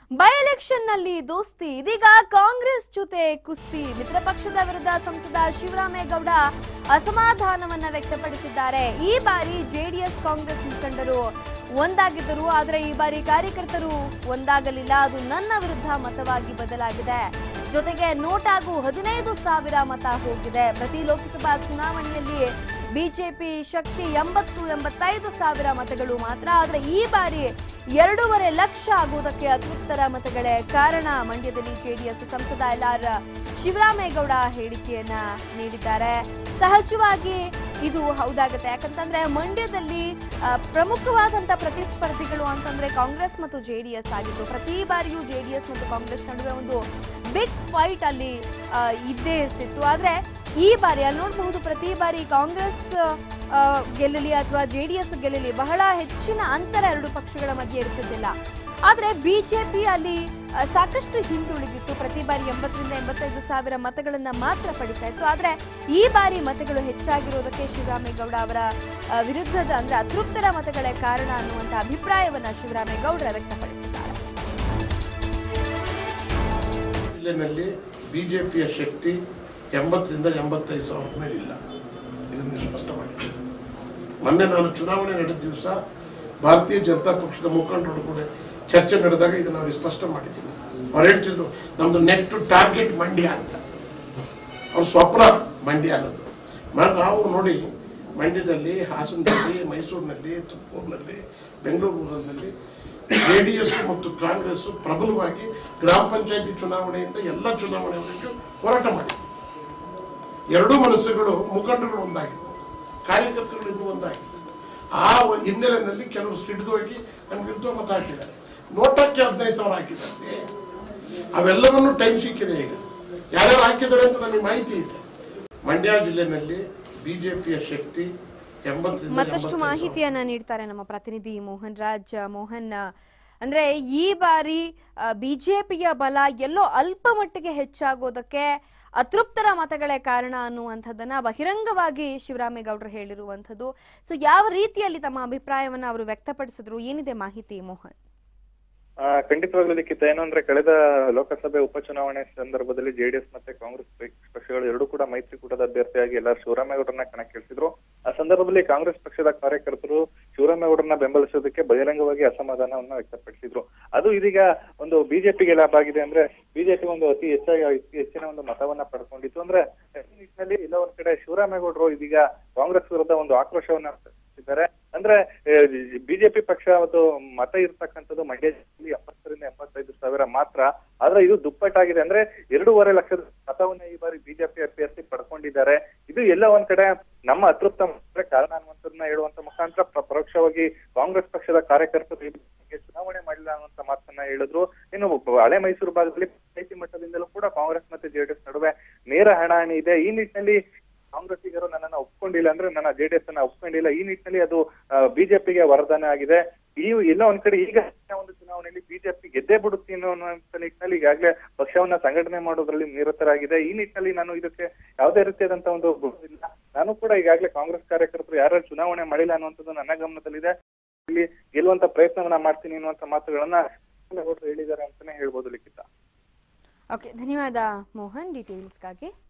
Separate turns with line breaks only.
By election ನಲ್ಲಿ ದೋಸ್ತಿ ಇದೀಗ ಕಾಂಗ್ರೆಸ್ ಜೊತೆ ಕುಸ್ತಿ ಮಿತ್ರ ಪಕ್ಷದ ವಿರುದ್ಧ ಸಂಸದ ಶಿವರಾಮೇಗೌಡ ಅಸಮಾಧಾನವನ್ನ ವ್ಯಕ್ತಪಡಿಸಿದ್ದಾರೆ ಈ ಬಾರಿ ಜೆಡಿಎಸ್ ಕಾಂಗ್ರೆಸ್ ಮುಖಂಡರು ಒಂದಾಗಿದ್ದರು ಆದರೆ ಈ ಬಾರಿ ಕಾರ್ಯಕರ್ತರು ಒಂದಾಗಲಿಲ್ಲ ಅದು ನನ್ನ ವಿರುದ್ಧ ಮತವಾಗಿ ಬದಲಾಗಿದೆ ಜೊತೆಗೆ ನೋಟಾಗೂ ಹದಿನೈದು ಸಾವಿರ ಮತ ಹೋಗಿದೆ ಪ್ರತಿ ಲೋಕಸಭಾ ಚುನಾವಣೆಯಲ್ಲಿ ಬಿಜೆಪಿ ಶಕ್ತಿ ಎಂಬತ್ತು ಎಂಬತ್ತೈದು ಸಾವಿರ ಮತಗಳು ಮಾತ್ರ ಆದರೆ ಈ ಬಾರಿ ಎರಡೂವರೆ ಲಕ್ಷ ಆಗುವುದಕ್ಕೆ ಅತೃಪ್ತರ ಮತಗಳೇ ಕಾರಣ ಮಂಡ್ಯದಲ್ಲಿ ಜೆಡಿಎಸ್ ಸಂಸದ ಎಲ್ ಆರ್ ಶಿವರಾಮೇಗೌಡ ಹೇಳಿಕೆಯನ್ನ ನೀಡಿದ್ದಾರೆ ಸಹಜವಾಗಿ ಇದು ಹೌದಾಗುತ್ತೆ ಯಾಕಂತಂದ್ರೆ ಮಂಡ್ಯದಲ್ಲಿ ಆ, ಪ್ರಮುಖವಾದಂತ ಪ್ರತಿಸ್ಪರ್ಧಿಗಳು ಅಂತಂದ್ರೆ ಕಾಂಗ್ರೆಸ್ ಮತ್ತು ಜೆಡಿಎಸ್ ಆಗಿತ್ತು ಪ್ರತಿ ಬಾರಿಯೂ ಜೆಡಿಎಸ್ ಮತ್ತು ಕಾಂಗ್ರೆಸ್ ನಡುವೆ ಒಂದು ಬಿಗ್ ಫೈಟ್ ಅಲ್ಲಿ ಆ, ಇದ್ದೇ ಇರ್ತಿತ್ತು ಆದ್ರೆ ಈ ಬಾರಿ ಅಲ್ಲಿ ನೋಡಬಹುದು ಪ್ರತಿ ಬಾರಿ ಕಾಂಗ್ರೆಸ್ ಆ, ಗೆಲ್ಲಲಿ ಅಥವಾ ಜೆಡಿಎಸ್ ಗೆಲ್ಲಲಿ ಬಹಳ ಹೆಚ್ಚಿನ ಅಂತರ ಎರಡು ಪಕ್ಷಗಳ ಮಧ್ಯೆ ಇರ್ತಿದ್ದಿಲ್ಲ ಆದ್ರೆ ಬಿಜೆಪಿ ಅಲ್ಲಿ ಆ, ಸಾಕಷ್ಟು ಹಿಂದುಳಿದಿತ್ತು ಪ್ರತಿ ಬಾರಿ ಎಂಬತ್ತರಿಂದ ಎಂಬತ್ತೈದು ಸಾವಿರ ಮತಗಳನ್ನ ಮಾತ್ರ ಪಡಿತಾ ಇತ್ತು ಆದ್ರೆ ಈ ಬಾರಿ ಮತಗಳು ಹೆಚ್ಚಾಗಿರೋದಕ್ಕೆ ಶಿವರಾಮೇಗೌಡ ಅವರ ಆ, ವಿರುದ್ಧದ ಅಂದ್ರೆ ಅತೃಪ್ತರ ಮತಗಳೇ ಕಾರಣ ಅನ್ನುವಂತ ಅಭಿಪ್ರಾಯವನ್ನ ಶಿವರಾಮೇಗೌಡರ ವ್ಯಕ್ತಪಡಿಸಿದ್ದಾರೆ
ಜಿಲ್ಲೆನಲ್ಲಿ ಬಿಜೆಪಿಯ ಶಕ್ತಿ ಎಂಬತ್ತರಿಂದ ಎಂಬತ್ತೈದು ಸಾವಿರ ಮೇಲೆ ಇಲ್ಲ ಇದನ್ನು ಸ್ಪಷ್ಟ ಮಾಡಿ ಮೊನ್ನೆ ನಾನು ಚುನಾವಣೆ ನಡೆದ ದಿವಸ ಭಾರತೀಯ ಜನತಾ ಪಕ್ಷದ ಮುಖಂಡರು ಕೂಡ ಚರ್ಚೆ ನಡೆದಾಗ ಇದನ್ನು ಅವ್ರಿಗೆ ಸ್ಪಷ್ಟ ಮಾಡಿದ್ದೀನಿ ಅವ್ರು ಹೇಳ್ತಿದ್ರು ನಮ್ದು ನೆಕ್ಸ್ಟ್ ಟಾರ್ಗೆಟ್ ಮಂಡ್ಯ ಅಂತ ಅವ್ರ ಸ್ವಪ್ನ ಮಂಡ್ಯ ಅನ್ನೋದು ಮ- ನಾವು ನೋಡಿ ಮಂಡ್ಯದಲ್ಲಿ ಹಾಸನದಲ್ಲಿ ಮೈಸೂರಿನಲ್ಲಿ ತುಮಕೂರಿನಲ್ಲಿ ಬೆಂಗಳೂರಿನಲ್ಲಿ ಜೆ ಡಿ ಎಸ್ ಮತ್ತು ಕಾಂಗ್ರೆಸ್ ಪ್ರಬಲವಾಗಿ ಗ್ರಾಮ ಪಂಚಾಯತಿ ಚುನಾವಣೆಯಿಂದ ಎಲ್ಲ ಚುನಾವಣೆವರೆಗೂ ಹೋರಾಟ ಮಾಡಿದ್ರು ಎರಡೂ ಮನಸ್ಸುಗಳು ಮುಖಂಡರು ಒಂದಾಗಿತ್ತು ಕಾರ್ಯಕರ್ತರು ಇನ್ನೂ ಒಂದಾಗಿಲ್ಲ ಆ ಒಂದು ಹಿನ್ನೆಲೆಯಲ್ಲಿ ಕೆಲವರು ಸಿಡಿದು ಹೋಗಿ ನನ್ನ ವಿರುದ್ಧ ಮತ ಹಾಕಿದ್ದಾರೆ ನೋಟಕ್ಕೆ ಹದಿನೈದು ಸಾವಿರ ಹಾಕಿದ್ದಾರೆ ಅವೆಲ್ಲವನ್ನೂ ಟೈಮ್ ಸಿಕ್ಕಿದೆ ಈಗ ಯಾರ್ಯಾರು ಹಾಕಿದ್ದಾರೆ ಅಂತ ನನಗೆ ಮಾಹಿತಿ ಇದೆ ಮಂಡ್ಯ ಜಿಲ್ಲೆನಲ್ಲಿ ಬಿಜೆಪಿಯ ಶಕ್ತಿ ಎಂಬತ್ತರಿಂದ
ಮತ್ತಷ್ಟು
ಎಂಬತ್ತೈದು ಸಾವಿರ.
ಮಾಹಿತಿಯನ್ನ ನೀಡ್ತಾರೆ ನಮ್ಮ ಪ್ರತಿನಿಧಿ ಮೋಹನ್ ರಾಜ್ ಮೋಹನ್ ಅಂದ್ರೆ ಈ ಬಾರಿ ಬಿಜೆಪಿಯ ಬಲ ಎಲ್ಲೋ ಅಲ್ಪ ಮಟ್ಟಿಗೆ ಹೆಚ್ಚಾಗೋದಕ್ಕೆ ಅತೃಪ್ತರ ಮತಗಳೇ ಕಾರಣ ಅನ್ನುವಂಥದ್ದನ್ನ ಬಹಿರಂಗವಾಗಿ ಶಿವರಾಮೇಗೌಡರು ಹೇಳಿರುವಂಥದ್ದು ಸೊ ಯಾವ ರೀತಿಯಲ್ಲಿ ತಮ್ಮ ಅಭಿಪ್ರಾಯವನ್ನ ಅವರು ವ್ಯಕ್ತಪಡಿಸಿದ್ರು ಏನಿದೆ ಮಾಹಿತಿ ಮೋಹನ್
ಆ, ಖಂಡಿತವಾಗ್ಲೂ ಲಿಖಿತ ಏನು ಅಂದ್ರೆ ಕಳೆದ ಲೋಕಸಭೆ ಉಪಚುನಾವಣೆ ಸಂದರ್ಭದಲ್ಲಿ ಜೆಡಿಎಸ್ ಮತ್ತೆ ಕಾಂಗ್ರೆಸ್ ಪಕ್ಷ- ಪಕ್ಷಗಳು ಎರಡೂ ಕೂಡ ಮೈತ್ರಿಕೂಟದ ಅಭ್ಯರ್ಥಿಯಾಗಿ ಎಲ್ಲ ಶಿವರಾಮೇಗೌಡರನ್ನ ಕಣಕ್ಕಿಳಿಸಿದ್ರು ಆ ಸಂದರ್ಭದಲ್ಲಿ ಕಾಂಗ್ರೆಸ್ ಪಕ್ಷದ ಕಾರ್ಯಕರ್ತರು ಶಿವರಾಮೇಗೌಡರನ್ನ ಬೆಂಬಲಿಸೋದಕ್ಕೆ ಬಹಿರಂಗವಾಗಿ ಅಸಮಾಧಾನವನ್ನ ವ್ಯಕ್ತಪಡಿಸಿದ್ರು ಅದು ಇದೀಗ ಒಂದು ಬಿಜೆಪಿಗೆ ಲಾಭ ಆಗಿದೆ ಅಂದ್ರೆ ಬಿಜೆಪಿ ಒಂದು ಅತಿ ಹೆಚ್ಚಾಗಿ ಅತಿ ಹೆಚ್ಚಿನ ಒಂದು ಮತವನ್ನ ಪಡ್ಕೊಂಡಿತ್ತು ಅಂದ್ರೆ ಈ ನಿಟ್ಟಿನಲ್ಲಿ ಎಲ್ಲ ಒಂದ್ ಕಡೆ ಶಿವರಾಮೇಗೌಡರು ಇದೀಗ ಕಾಂಗ್ರೆಸ್ ವಿರುದ್ಧ ಒಂದು ಆಕ್ರೋಶವನ್ನ ವ್ಯಕ್ತಪಡಿಸಿದ್ದಾರೆ ಅಂದ್ರೆ ಬಿಜೆಪಿ ಪಕ್ಷ ಒಂದು ಮತ ಇರ್ತಕ್ಕಂಥದ್ದು ಮಂಡ್ಯ ಜಿಲ್ಲೆಯಲ್ಲಿ ಎಪ್ಪತ್ತರಿಂದ ಎಪ್ಪತ್ತೈದು ಸಾವಿರ ಮಾತ್ರ ಆದ್ರೆ ಇದು ದುಪ್ಪಟ್ಟಾಗಿದೆ ಅಂದ್ರೆ ಎರಡೂವರೆ ಲಕ್ಷದ ಮತವನ್ನ ಈ ಬಾರಿ ಬಿಜೆಪಿ ಅಭ್ಯರ್ಥಿ ಪಡ್ಕೊಂಡಿದ್ದಾರೆ ಇದು ಎಲ್ಲ ಒಂದ್ ಕಡೆ ನಮ್ಮ ಅತೃಪ್ತ ಮತಕ್ಕೆ ಕಾರಣ ಅನ್ನುವಂಥದ್ದನ್ನ ಹೇಳುವಂತ ಮುಖಾಂತರ ಪ್ರ- ಪರೋಕ್ಷವಾಗಿ ಕಾಂಗ್ರೆಸ್ ಪಕ್ಷದ ಕಾರ್ಯಕರ್ತರು ಈ ಬಗ್ಗೆ ಚುನಾವಣೆ ಮಾಡಿಲ್ಲ ಅನ್ನುವಂತ ಮಾತನ್ನ ಹೇಳಿದ್ರು ಇನ್ನು ಬ- ಹಳೆ ಮೈಸೂರು ಭಾಗದಲ್ಲಿ ಪಂಚಾಯತಿ ಮಟ್ಟದಿಂದಲೂ ಕೂಡ ಕಾಂಗ್ರೆಸ್ ಮತ್ತೆ ಜೆಡಿಎಸ್ ನಡುವೆ ನೇರ ಹಣಾಹಣಿ ಇದೆ ಈ ನಿಟ್ಟಿನಲ್ಲಿ ಕಾಂಗ್ರೆಸ್ಸಿಗರು ನನ್ನನ್ನ ಒಪ್ಕೊಂಡಿಲ್ಲ ಅಂದ್ರೆ ನನ್ನ ಜೆಡಿಎಸ್ ಅನ್ನ ಒಪ್ಕೊಂಡಿಲ್ಲ ಈ ನಿಟ್ಟಿನಲ್ಲಿ ಅದು ಬಿಜೆಪಿಗೆ ವರದಾನ ಆಗಿದೆ ಈ ಎಲ್ಲ ಒಂದ್ ಕಡೆ ಈಗ ಒಂದು ಚುನಾವಣೆಯಲ್ಲಿ ಬಿಜೆಪಿ ಗೆದ್ದೇ ಬಿಡುತ್ತೆ ಅನ್ನುವಂತ ನಿಟ್ಟಿನಲ್ಲಿ ಈಗಾಗಲೇ ಪಕ್ಷವನ್ನ ಸಂಘಟನೆ ಮಾಡೋದ್ರಲ್ಲಿ ನಿರತರಾಗಿದೆ ಈ ನಿಟ್ಟಿನಲ್ಲಿ ನಾನು ಇದಕ್ಕೆ ಯಾವುದೇ ರೀತಿಯಾದಂತ ಒಂದು ಇಲ್ಲ ನಾನು ಕೂಡ ಈಗಾಗಲೇ ಕಾಂಗ್ರೆಸ್ ಕಾರ್ಯಕರ್ತರು ಯಾರು ಚುನಾವಣೆ ಮಾಡಿಲ್ಲ ಅನ್ನುವಂಥದ್ದು ನನ್ನ ಗಮನದಲ್ಲಿದೆ ಇಲ್ಲಿ ಗೆಲ್ಲುವಂತ ಪ್ರಯತ್ನವನ್ನ ಮಾಡ್ತೀನಿ ಅನ್ನುವಂತ ಮಾತುಗಳನ್ನ ಹೇಳಿದ್ದಾರೆ ಅಂತಾನೆ ಹೇಳ್ಬೋದು ಲಿಖಿತ
ಓಕೆ ಧನ್ಯವಾದ ಮೋಹನ್ ಡೀಟೇಲ್ಸ್ಗಾಗಿ